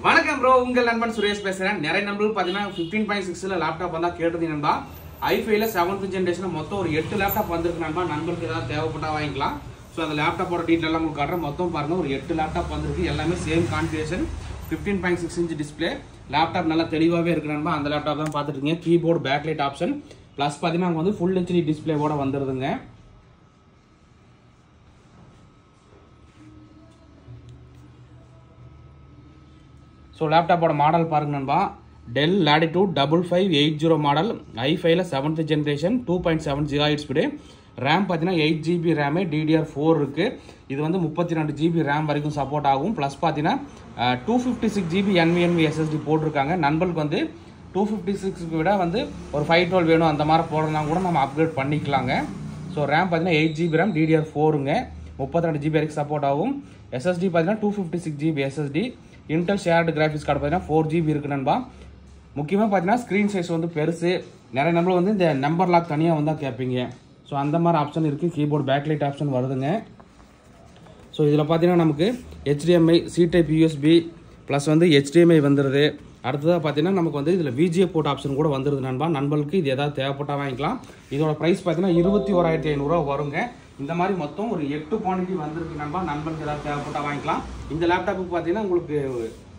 வணக்கம் ப்ரோ உங்கள் நண்பன் சுரேஷ் பேசுறேன் நிறைய நண்பர்கள் பார்த்தீங்கன்னா ஃபிஃப்டீன் பாயிண்ட் சிக்ஸில் லேப்டாப் வந்தால் கேட்டிருந்தீங்க நண்பா ஐஃபைல செவன்த் ஜென்ரேஷன் மொத்தம் ஒரு எட்டு லேப்டாப் வந்திருக்கு நண்பா நண்பருக்கு ஏதாவது தேவைப்பட்டா வாங்கிக்கலாம் ஸோ அந்த லேப்டாப்போட டீட்டெயில் எல்லாம் உங்களுக்கு காட்டுறேன் மொத்தம் பாருங்க ஒரு எட்டு லேப்டாப் வந்திருக்கு எல்லாமே same configuration fifteen point six inch display laptop நல்லா தெளிவாகவே இருக்கு நண்பா அந்த லேப்டாப் தான் பார்த்துட்டு இருக்கீங்க கீபோர்டு பேக்லைட் ஆப்ஷன் ப்ளஸ் பார்த்தீங்கன்னா அங்க வந்து ஃபுல் ஹெச்டி டிஸ்பிளேவோட வந்துருதுங்க ஸோ லேப்டாப்போட மாடல் பாருங்க நண்பா Dell Latitude double five eight zero model ஐஃபைல seventh generation two point seven giga speed RAM பார்த்தீங்கன்னா eight GB RAM DDR four இருக்குது இது வந்து முப்பத்தி ரெண்டு ஜிபி ரேம் வரைக்கும் சப்போர்ட் ஆகும் ப்ளஸ் பார்த்தீங்கன்னா டூ ஃபிஃப்டி சிக்ஸ் ஜிபி என்விஎன்வி எஸ்எஸ்டி போட்டிருக்காங்க நண்பர்களுக்கு வந்து டூ ஃபிஃப்டி சிக்ஸ்க்கு விட வந்து ஒரு ஃபைவ் டுவெல் வேணும் அந்த மாதிரி போடுறதுனா கூட நம்ம அப்கிரேட் பண்ணிக்கலாங்க ஸோ ரேம் பார்த்தீங்கன்னா எயிட் ஜிபி ரேம் டிடிஆர் ஃபோருங்க முப்பத்தி ரெண்டு ஜிபி வரைக்கும் சப்போர்ட் ஆகும் எஸ்எஸ்டி பார்த்தீங்கன்னா two fifty six GB SSD Intel shared graphics card பார்த்தீங்கன்னா ஃபோர் ஜிபி இருக்கு நண்பா முக்கியமாக பார்த்தீங்கன்னா ஸ்க்ரீன் சைஸ் வந்து பெருசு நிறைய நம்பர் வந்து இந்த நம்பர் லாக் தனியாக வந்தால் கேட்பீங்க ஸோ அந்த மாதிரி ஆப்ஷன் இருக்குது கீபோர்டு பேக்லைட் ஆப்ஷன் வருதுங்க ஸோ இதில் பார்த்தீங்கன்னா நமக்கு HDMI C type USB plus வந்து HDMI வந்துடுது அடுத்ததாக பார்த்தீங்கன்னா நமக்கு வந்து இதில் விஜிஏ போர்ட் ஆப்ஷன் கூட வந்துடுது நண்பா நண்பர்களுக்கு இது எதாவது தேவைப்பட்டா வாங்கிக்கலாம் இதோட ப்ரைஸ் பார்த்தீங்கன்னா இருபத்தி ஓராயிரத்தி ஐநூறுரூவா வருங்க இந்த மாதிரி மொத்தம் ஒரு எட்டு குவான்டிட்டி வந்திருக்கு நண்பா நண்பர்களுக்கு ஏதாவது தேவைப்பட்டா வாங்கிக்கலாம் இந்த லேப்டாப்புக்கு பார்த்தீங்கன்னா உங்களுக்கு